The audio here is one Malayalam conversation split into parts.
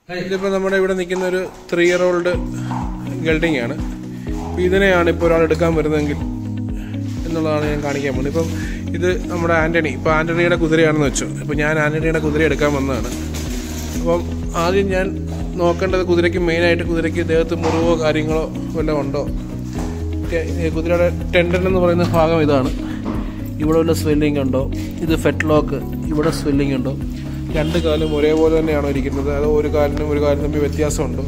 ഇതിപ്പോൾ നമ്മുടെ ഇവിടെ നിൽക്കുന്ന ഒരു ത്രീ ഇയർ ഓൾഡ് ഗൾഡിങ് ആണ് അപ്പോൾ ഇതിനെയാണ് ഇപ്പോൾ ഒരാൾ എടുക്കാൻ വരുന്നതെങ്കിൽ എന്നുള്ളതാണ് ഞാൻ കാണിക്കാൻ പോകുന്നത് ഇപ്പം ഇത് നമ്മുടെ ആൻ്റണി ഇപ്പോൾ ആൻ്റണിയുടെ കുതിരയാണെന്ന് വെച്ചു അപ്പോൾ ഞാൻ ആൻ്റണിയുടെ കുതിര എടുക്കാൻ വന്നതാണ് അപ്പം ആദ്യം ഞാൻ നോക്കേണ്ടത് കുതിരയ്ക്ക് മെയിനായിട്ട് കുതിരയ്ക്ക് ദേഹത്ത് മുറിവോ കാര്യങ്ങളോ വല്ലതും ഉണ്ടോ ടെ- ഈ കുതിരയുടെ ടെൻഡൻ എന്ന് പറയുന്ന ഭാഗം ഇതാണ് ഇവിടെ വല്ല സ്വെല്ലിംഗ് ഉണ്ടോ ഇത് ഫെറ്റ്ലോക്ക് ഇവിടെ സ്വെല്ലിംഗ് ഉണ്ടോ രണ്ട് കാലും ഒരേപോലെ തന്നെയാണോ ഇരിക്കുന്നത് അതോ ഒരു കാലിനും ഒരു കാലിനും തമ്മിൽ വ്യത്യാസമുണ്ടോ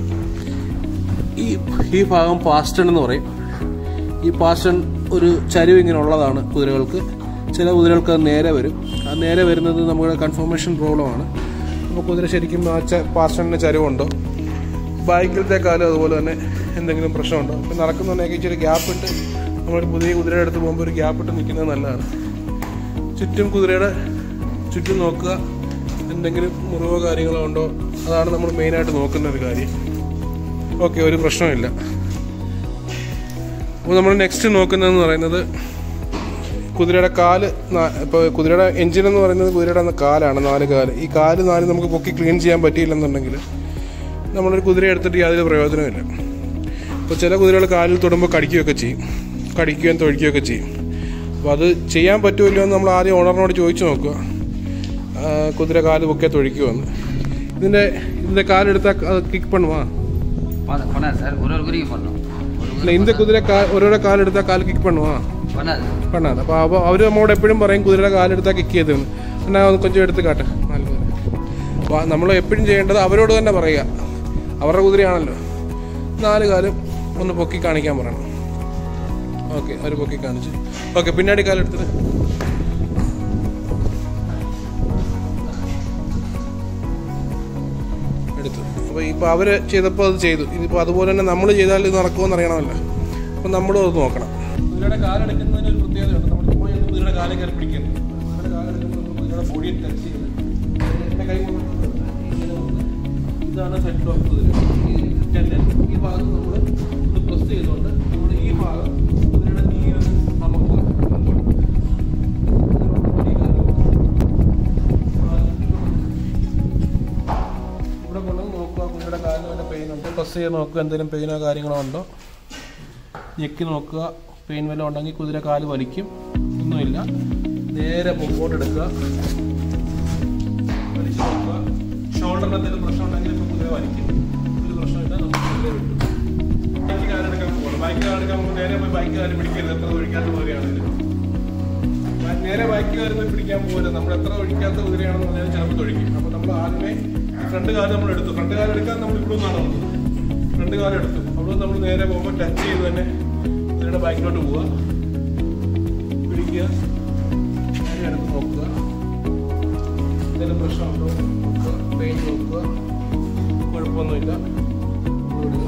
ഈ ഈ ഭാഗം പാസ്റ്റൺ എന്ന് പറയും ഈ പാസ്റ്റൺ ഒരു ചരിവ് ഇങ്ങനെ ഉള്ളതാണ് കുതിരകൾക്ക് ചില കുതിരകൾക്ക് അത് നേരെ വരും ആ നേരെ വരുന്നത് നമ്മുടെ കൺഫർമേഷൻ പ്രോബ്ലമാണ് അപ്പോൾ കുതിര ശരിക്കും ആ ച പാസ്റ്റണിന് ചരിവുണ്ടോ ബൈക്കിലത്തെ കാലം അതുപോലെ തന്നെ എന്തെങ്കിലും പ്രശ്നമുണ്ടോ ഇപ്പം നടക്കുന്നുണ്ടെങ്കിൽ ഇച്ചിരി ഗ്യാപ്പ് ഇട്ട് നമ്മളൊരു പുതിയ കുതിരയുടെ അടുത്ത് പോകുമ്പോൾ ഒരു ഗ്യാപ്പ് ഇട്ട് നിൽക്കുന്നത് നല്ലതാണ് ചുറ്റും കുതിരയുടെ ചുറ്റും നോക്കുക എന്തെങ്കിലും മുറിവോ കാര്യങ്ങളോ ഉണ്ടോ അതാണ് നമ്മൾ മെയിനായിട്ട് നോക്കുന്ന ഒരു കാര്യം ഓക്കെ ഒരു പ്രശ്നമില്ല അപ്പോൾ നമ്മൾ നെക്സ്റ്റ് നോക്കുന്നതെന്ന് പറയുന്നത് കുതിരയുടെ കാല് ഇപ്പോൾ കുതിരയുടെ എഞ്ചിൻ എന്ന് പറയുന്നത് കുതിരയുടെ കാലാണ് നാല് കാല് ഈ കാല് നാല് നമുക്ക് പൊക്കി ക്ലീൻ ചെയ്യാൻ പറ്റിയില്ലെന്നുണ്ടെങ്കിൽ നമ്മളൊരു കുതിര എടുത്തിട്ട് യാതൊരു പ്രയോജനമില്ല ഇപ്പോൾ ചില കുതിരകൾ കാലിൽ തൊടുമ്പോൾ കടിക്കുകയൊക്കെ ചെയ്യും കടിക്കുകയും തൊഴിക്കുകയൊക്കെ ചെയ്യും അപ്പോൾ അത് ചെയ്യാൻ പറ്റുമല്ലോ എന്ന് നമ്മൾ ആദ്യം ഓണറിനോട് ചോദിച്ചു നോക്കുക ആ, കുതിര കാല് പൊക്കിയാൽ തൊഴിക്കുമെന്ന് ഇതിൻ്റെ ഇതിൻ്റെ കാലെടുത്താൽ കിക്ക് പണുവാ பண்ண- பண்ணாது சார் ஒரு ஒரு குறிக்கு பண்ணோம் ஒரு இல்லை இந்த குதிரை கா ஒருவரை கால் எடுத்தா கால் கிக் பண்ணுவான் பண்ணாது பண்ணாது അപ്പോൾ അപ്പോൾ അവർ നമ്മോട് എപ്പോഴും പറയും കുതിരയുടെ കാലെടുത്താൽ കിക്ക് ചെയ്തെന്ന് എന്നാൽ ഒന്ന് കൊഞ്ചം എടുത്ത് കാട്ടെ നാല് കുതിര അപ്പോൾ നമ്മൾ എപ്പോഴും ചെയ്യേണ്ടത് അവരോട് തന്നെ പറയുക അവരുടെ കുതിരയാണല്ലോ നാല് കാലും ഒന്ന് പൊക്കി കാണിക്കാൻ പറയണം ഓക്കെ അവർ പൊക്കി കാണിച്ചു ഓക്കെ പിന്നാടി കാലെടുത്തിട്ട് എടുത്തു അപ്പോൾ ഇപ്പോൾ അവർ ചെയ്തപ്പോൾ അത് ചെയ്തു ഇതിപ്പോൾ അതുപോലെ തന്നെ നമ്മൾ ചെയ്താൽ ഇത് നടക്കുമെന്ന് അറിയണമല്ലോ അപ്പോൾ നമ്മളും അത് നോക്കണം കുതിരയുടെ കാലെടുക്കുന്നതിന് ഒരു പ്രത്യേകതയുണ്ട് നമ്മൾ ചുമ്മാ ചെന്ന് കുതിരയുടെ കാലം കയറി പിടിക്കുന്നത് കുതിരയുടെ കാലെടുക്കുമ്പോൾ നമ്മൾ കുതിരയുടെ ബോഡിയെ ടച്ച് ചെയ്യുന്നത് എൻ്റെ കൈ കൊണ്ട് ഇങ്ങനെ വന്ന് ഇതാണ് സെറ്റ് ഓഫ് കുതിര ഈ ടെൻഡൻ ഈ ഭാഗത്ത് നമ്മൾ ഒന്ന് പ്രസ് ചെയ്തുകൊണ്ട് നമ്മൾ ഈ ഭാഗം കുതിരയുടെ നീരൊന്ന് നമുക്ക് ഇവിടെ കൊണ്ടുവന്ന് നോക്കുക കുതിരയുടെ കാലിന് വല്ല പെയിൻ ഉണ്ടോ പ്രസ് ചെയ്ത് നോക്കുക എന്തെങ്കിലും പെയിനോ കാര്യങ്ങളോ ഉണ്ടോ ഞെക്കി നോക്കുക പെയിൻ വല്ലതും ഉണ്ടെങ്കിൽ കുതിര കാല് വലിക്കും ഒന്നുമില്ല നേരെ മുമ്പോട്ട് എടുക്കുക വലിച്ചു നോക്കുക ഷോൾഡറിന് എന്തെങ്കിലും പ്രശ്നം ഉണ്ടെങ്കിൽ ഇപ്പോൾ കുതിര വലിക്കും ഒരു പ്രശ്നമില്ല നമുക്ക് കുതിര വിട്ടു ബൈക്ക് കാലെടുക്കാൻ പോകണം ബൈക്ക് കാലെടുക്കാൻ പോകുമ്പോൾ നേരെ പോയി ബൈക്ക് കാല് പിടിക്കരുത് എത്ര ഒഴിക്കാത്ത കുതിരയാണെങ്കിലും ബൈ- നേരെ ബൈക്ക് കാല് പോയി പിടിക്കാൻ പോകരുത് നമ്മൾ എത്ര ഒഴിക്കാത്ത കുതിരയാണെന്ന് പറഞ്ഞാൽ ചിലപ്പോൾ തൊഴിക്കും അപ്പോൾ നമ്മൾ ആദ്യമേ ഫ്രണ്ട് കാല് നമ്മൾ എടുത്തു ഫ്രണ്ട് കാല് എടുക്കാൻ നമ്മൾ ഇവിടെ നിന്നാണ് വന്നത് ഫ്രണ്ട് കാലം എടുത്തു അവിടെ നമ്മൾ നേരെ പോകുമ്പോൾ ടച്ച് ചെയ്ത് തന്നെ കുതിരയുടെ ബൈക്കിലോട്ട് പോവുക പിടിക്കുക നേരെ എടുത്ത് നോക്കുക എന്തെങ്കിലും പ്രശ്നമുണ്ടോ നോക്കുക പെയിൻ നോക്കുക കുഴപ്പമൊന്നുമില്ല വിടുക.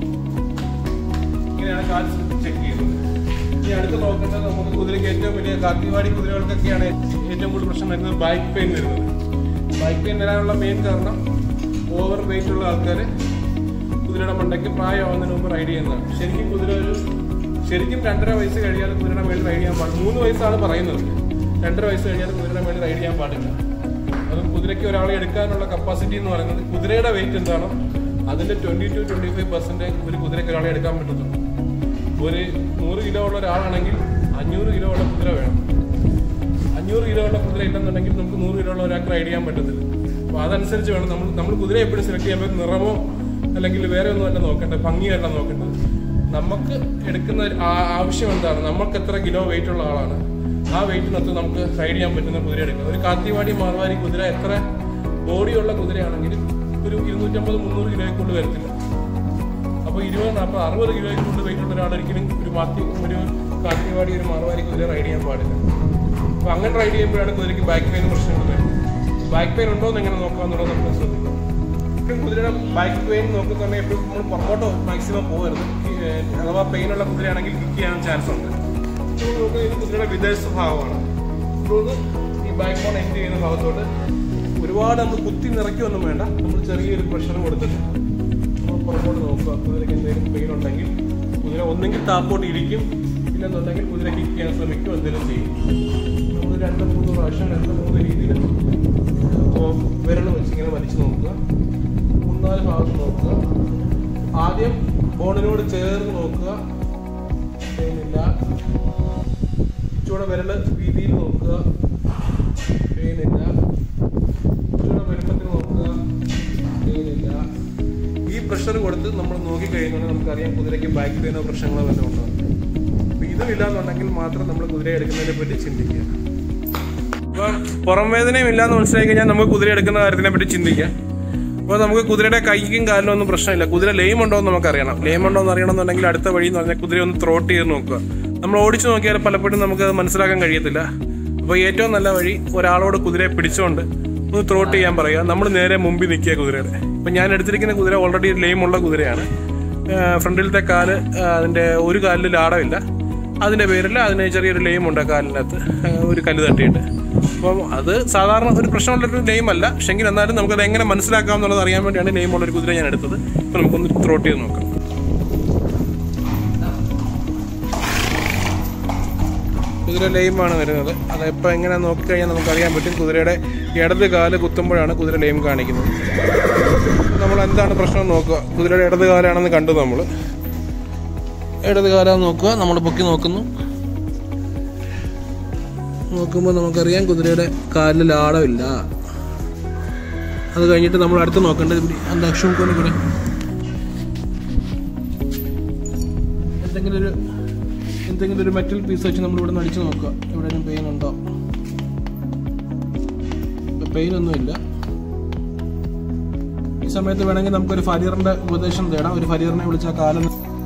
ഇങ്ങനെയാണ് കാൽ ചെക്ക് ചെയ്യുന്നത് ഇനി അടുത്ത് നോക്കേണ്ടത് നമുക്ക് കുതിരയ്ക്ക് ഏറ്റവും വലിയ കാത്തിവാടി കുതിരകൾക്കൊക്കെയാണ് ഏറ്റവും കൂടുതൽ പ്രശ്നം വരുന്നത് ബാക്ക് പെയിൻ വരുന്നത് ബാക്ക് പെയിൻ വരാനുള്ള മെയിൻ കാരണം ഓവർ വെയിറ്റ് ഉള്ള ആൾക്കാർ കുതിരയുടെ മണ്ടയ്ക്ക് പ്രായമാവുന്നതിന് മുമ്പ് റൈഡ് ചെയ്യുന്നതാണ് ശരിക്കും കുതിര ഒരു ശരിക്കും രണ്ടര വയസ്സ് കഴിയാതെ കുതിരയുടെ മേളിൽ റൈഡ് ചെയ്യാൻ പാടില്ല മൂന്ന് വയസ്സാണ് പറയുന്നത് രണ്ടര വയസ്സ് കഴിയാതെ കുതിരയുടെ മേളിൽ റൈഡ് ചെയ്യാൻ പാടില്ല അത് കുതിരയ്ക്ക് ഒരാളെ എടുക്കാനുള്ള കപ്പാസിറ്റി എന്ന് പറയുന്നത് കുതിരയുടെ വെയിറ്റ് എന്താണോ അതിന്റെ twenty two twenty five percent ഒരു കുതിരയ്ക്ക് ഒരാളെ എടുക്കാൻ പറ്റത്തുള്ളൂ ഒരു നൂറ് കിലോ ഉള്ള ഒരാളാണെങ്കിൽ അഞ്ഞൂറ് കിലോ ഉള്ള കുതിര വേണം അഞ്ഞൂറ് കിലോ ഉള്ള കുതിര ഇല്ലെന്നുണ്ടെങ്കിൽ നമുക്ക് നൂറ് കിലോ ഉള്ള ഒരാൾക്ക് റൈഡ് ചെയ്യാൻ പറ്റത്തില്ല അപ്പോൾ അതനുസരിച്ച് വേണം നമ്മൾ നമ്മൾ കുതിര എപ്പോഴും സെലക്ട് ചെയ്യുമ്പോൾ നിറമോ അല്ലെങ്കിൽ വേറെ ഒന്നും അല്ല നോക്കേണ്ടത് ഭംഗിയല്ല നോക്കേണ്ടത് നമുക്ക് എടുക്കുന്ന ഒരു ആ- ആവശ്യം എന്താണ് നമുക്ക് എത്ര കിലോ വെയിറ്റ് ഉള്ള ആളാണ് ആ വെയിറ്റിനകത്ത് നമുക്ക് റൈഡ് ചെയ്യാൻ പറ്റുന്ന കുതിര എടുക്കുക ഒരു കാത്തിവാടി മാർവാരി കുതിര എത്ര ബോഡിയുള്ള കുതിരയാണെങ്കിലും ഒരു ഇരുന്നൂറ്റമ്പത് മുന്നൂറ് കിലോയ്ക്കുള്ളിൽ വരത്തില്ല അപ്പോൾ ഇരുപത് നാൽപ്പത് അറുപത് കിലോയ്ക്ക് കൊണ്ട് വെയിറ്റ് ഉള്ള ഒരാളൊരിക്കലും ഒരു മാറ്റി ഒരു കാത്തിവാടി ഒരു മാർവാരി കുതിര റൈഡ് ചെയ്യാൻ പാടില്ല അപ്പോൾ അങ്ങനെ റൈഡ് ചെയ്യുമ്പോഴാണ് കുതിരയ്ക്ക് ബാക്ക് പെയിൻ പ്രശ്നങ്ങൾ വരുന്നത് ബാക്ക് പെയിൻ ഉണ്ടോ എന്ന് എങ്ങനെ നോക്കാമെന്നുള്ളത് നമ്മൾ ശ്രദ്ധിക്കണം എപ്പോഴും കുതിരയുടെ ബാക്ക് പെയിൻ നോക്കുന്നുണ്ടെങ്കിൽ എപ്പോഴും നമ്മൾ പുറകോട്ടോ മാക്സിമം പോകരുത് ഈ, ഏഹ്, അഥവാ പെയിനുള്ള കുതിരയാണെങ്കിൽ കിക്ക് ചെയ്യാൻ ചാൻസ് ഉണ്ട് ഇത് നോക്കുക ഇത് കുതിരയുടെ വിദേശ ഭാഗമാണ് ഇതൊന്ന് ഈ ബാക്ക് ബോൺ എൻഡ് ചെയ്യുന്ന ഭാഗത്തോട്ട് ഒരുപാട് നമ്മൾ കുത്തി നിറയ്ക്കൊന്നും വേണ്ട നമ്മൾ ചെറിയൊരു പ്രഷർ കൊടുത്തിട്ട് നമ്മൾ പുറകോട്ട് നോക്കുക കുതിരയ്ക്ക് എന്തെങ്കിലും പെയിൻ ഉണ്ടെങ്കിൽ കുതിര ഒന്നെങ്കിൽ താപ്പോട്ട് ഇരിക്കും ഇല്ലെന്നുണ്ടെങ്കിൽ കുതിര കിക്ക് ചെയ്യാൻ ശ്രമിക്കും എന്തെങ്കിലും ചെയ്യും നമ്മൾ രണ്ട് മൂന്ന് പ്രാവശ്യം രണ്ട് മൂന്ന് രീതിയിൽ വിരൽ വെച്ച് ഇങ്ങനെ വലിച്ചു നോക്കുക ബോണിനോട് ചേർന്ന് നോക്കുക പെയിനില്ല ഇച്ചൂടെ വിരല് വീതിയിൽ നോക്കുക പെയിനില്ല ഇച്ചൂടെ വലുപ്പത്തിൽ നോക്കുക പെയിനില്ല ഈ പ്രഷർ കൊടുത്ത് നമ്മൾ നോക്കി കഴിയുന്നത് നമുക്കറിയാം കുതിരയ്ക്ക് ബാക്ക് പെയിനോ പ്രശ്നങ്ങളോ വല്ലതും ഉണ്ടോ അപ്പൊ ഇതും ഇല്ലാന്നുണ്ടെങ്കിൽ മാത്രം നമ്മൾ കുതിര എടുക്കുന്നതിനെ പറ്റി ചിന്തിക്കുക അപ്പം പുറം വേദനയും ഇല്ലാന്ന് മനസ്സിലാക്കി കഴിഞ്ഞാൽ നമുക്ക് കുതിര എടുക്കുന്ന കാര്യത്തിനെ പറ്റി ചിന്തിക്കാം അപ്പോൾ നമുക്ക് കുതിരയുടെ കൈക്കും കാലിനും ഒന്നും പ്രശ്നമില്ല കുതിര ലെയിം ഉണ്ടോ എന്ന് നമുക്കറിയണം ലെയിം ഉണ്ടോ എന്ന് അറിയണമെന്നുണ്ടെങ്കിൽ അടുത്ത വഴി എന്ന് പറഞ്ഞാൽ കുതിര ഒന്ന് ത്രോട്ട് ചെയ്ത് നോക്കുക നമ്മൾ ഓടിച്ചു നോക്കിയാൽ പലപ്പോഴും നമുക്ക് അത് മനസ്സിലാക്കാൻ കഴിയത്തില്ല അപ്പോൾ ഏറ്റവും നല്ല വഴി ഒരാളോട് കുതിരയെ പിടിച്ചുകൊണ്ട് ഒന്ന് ത്രോട്ട് ചെയ്യാൻ പറയുക നമ്മൾ നേരെ മുമ്പിൽ നിൽക്കുക കുതിരയുടെ ഇപ്പം ഞാൻ എടുത്തിരിക്കുന്ന കുതിര ഓൾറെഡി ലെയിം ഉള്ള കുതിരയാണ് ഫ്രണ്ടിലത്തെ കാല് ആ, അതിൻ്റെ ഒരു കാലിൽ ലാടമില്ല അതിൻ്റെ പേരിൽ അതിന് ചെറിയൊരു ലെയിം ഉണ്ട് കാലിനകത്ത് ആ, ഒരു കല്ല് തട്ടിയിട്ട് അപ്പം അത് സാധാരണ ഒരു പ്രശ്നമുള്ളൊരു നെയിം അല്ല പക്ഷെങ്കിൽ എന്നാലും നമുക്കത് എങ്ങനെ മനസ്സിലാക്കാം എന്നുള്ളത് അറിയാൻ വേണ്ടിയാണ് നെയിം ഉള്ള ഒരു കുതിര ഞാൻ എടുത്തത് ഇപ്പം നമുക്കൊന്ന് ത്രോട്ട് ചെയ്ത് നോക്കാം കുതിര ലെയിമാണ് വരുന്നത് അത് എപ്പോൾ എങ്ങനെ നോക്കിക്കഴിഞ്ഞാൽ നമുക്കറിയാൻ പറ്റും കുതിരയുടെ ഇടത് കാല് കുത്തുമ്പോഴാണ് കുതിര ലെയിം കാണിക്കുന്നത് നമ്മൾ എന്താണ് പ്രശ്നം എന്ന് നോക്കുക കുതിരയുടെ ഇടത് കാലാണെന്ന് കണ്ടു നമ്മൾ ഇടത് കാലാന്ന് നോക്കുക നമ്മൾ പൊക്കി നോക്കുന്നു നോക്കുമ്പോൾ നമുക്കറിയാം കുതിരയുടെ കാലിൽ ലാടമില്ല അത് കഴിഞ്ഞിട്ട് നമ്മൾ അടുത്ത് നോക്കേണ്ടത് ഇവിടെ എന്താ അക്ഷുക്കോണി കൂടെ എന്തെങ്കിലും ഒരു എന്തെങ്കിലും ഒരു മെറ്റൽ പീസ് വെച്ച് നമ്മൾ ഇവിടെ നിന്ന് അടിച്ച് നോക്കുക എവിടെയെങ്കിലും പെയിൻ ഉണ്ടോ പെയിൻ ഒന്നുമില്ല ഈ സമയത്ത് വേണമെങ്കിൽ നമുക്കൊരു ഫരീറിന്റെ ഉപദേശം തേടാം ഒരു ഫരീറിനെ വിളിച്ച കാലം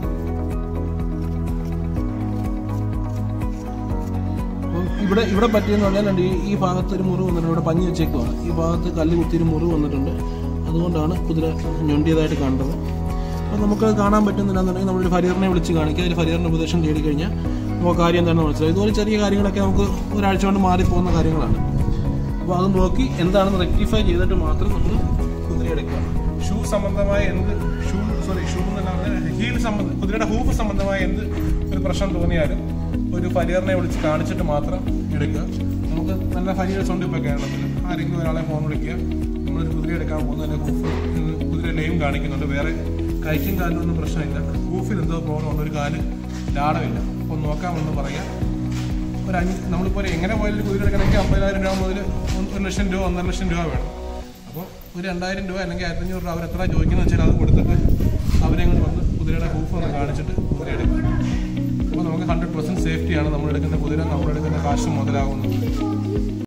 അപ്പം ഇവിടെ ഇവിടെ പറ്റിയെന്ന് പറഞ്ഞാൽ രണ്ട് ഈ- ഈ ഭാഗത്ത് ഒരു മുറിവ് വന്നിട്ടുണ്ട് ഇവിടെ പഞ്ഞി വെച്ചേക്കുവാണ് ഈ ഭാഗത്ത് കല്ല് കുത്തിയൊരു മുറിവ് വന്നിട്ടുണ്ട് അതുകൊണ്ടാണ് കുതിര ഞൊണ്ടിയതായിട്ട് കണ്ടത് അപ്പം നമുക്ക് കാണാൻ പറ്റുന്നില്ലെന്നുണ്ടെങ്കിൽ നമ്മളൊരു ഫരീറിനെ വിളിച്ച് കാണിക്കുക ഒരു ഫരീറിൻ്റെ ഉപദേശം തേടി കഴിഞ്ഞാൽ നമുക്ക് കാര്യം എന്താണെന്ന് മനസ്സിലാവും ഇതുപോലെ ചെറിയ കാര്യങ്ങളൊക്കെ നമുക്ക് ഒരാഴ്ച കൊണ്ട് മാറിപ്പോകുന്ന കാര്യങ്ങളാണ് അപ്പോൾ അത് നോക്കി എന്താണെന്ന് റെക്ടിഫൈ ചെയ്തിട്ട് മാത്രം നമ്മൾ കുതിര എടുക്കുക ഷൂ സംബന്ധമായ എന്ത് ഷൂ സോറി ഷൂ എന്നല്ല ഹീൽ സംബന്ധം കുതിരയുടെ ഹൂഫ് സംബന്ധമായ എന്ത് ഒരു പ്രശ്നം തോന്നിയാലും ഒരു ഫരിയറിനെ വിളിച്ച് കാണിച്ചിട്ട് മാത്രം എടുക്കുക നമുക്ക് നല്ല ഫരിയേഴ്സ് ഉണ്ട് ഇപ്പോൾ കേരളത്തിൽ ആരെങ്കിലും ഒരാളെ ഫോൺ വിളിക്കുക നമ്മളൊരു കുതിര എടുക്കാൻ പോകുന്നതിൻ്റെ ഹൂഫ് കുതിര നെയിം കാണിക്കുന്നുണ്ട് വേറെ കൈക്കും കാലിനൊന്നും പ്രശ്നമില്ല ഹൂഫിൽ എന്തോ പ്രോബ്ലം ഉണ്ട് ഒരു കാല് ലാടമില്ല അപ്പോൾ നോക്കാമെന്ന് പറയാം ഒരു അഞ്ച് നമ്മളിപ്പോൾ ഒരു എങ്ങനെ പോയാലും ഒരു കുതിര എടുക്കണമെങ്കിൽ അമ്പതിനായിരം രൂപ മുതൽ ഒരു ലക്ഷം രൂപ ഒന്നര ലക്ഷം രൂപ വേണം അപ്പോൾ ഒരു രണ്ടായിരം രൂപ അല്ലെങ്കിൽ ആയിരത്തഞ്ഞൂറ് രൂപ അവർ എത്ര ചോദിക്കുന്നത് വെച്ചാൽ അത് കൊടുത്തിട്ട് അവരെ കൊണ്ട് വന്ന് കുതിരയുടെ ഹൂഫ് ഒന്ന് കാണിച്ചിട്ട് കുതിര എടുക്കും അപ്പോൾ നമുക്ക് ഹൺഡ്രഡ് പെർസെൻറ്റ് സേഫ്റ്റിയാണ് നമ്മൾ എടുക്കുന്ന കുതിര നമ്മൾ എടുക്കുന്ന കാശ് മുതലാകുന്നത്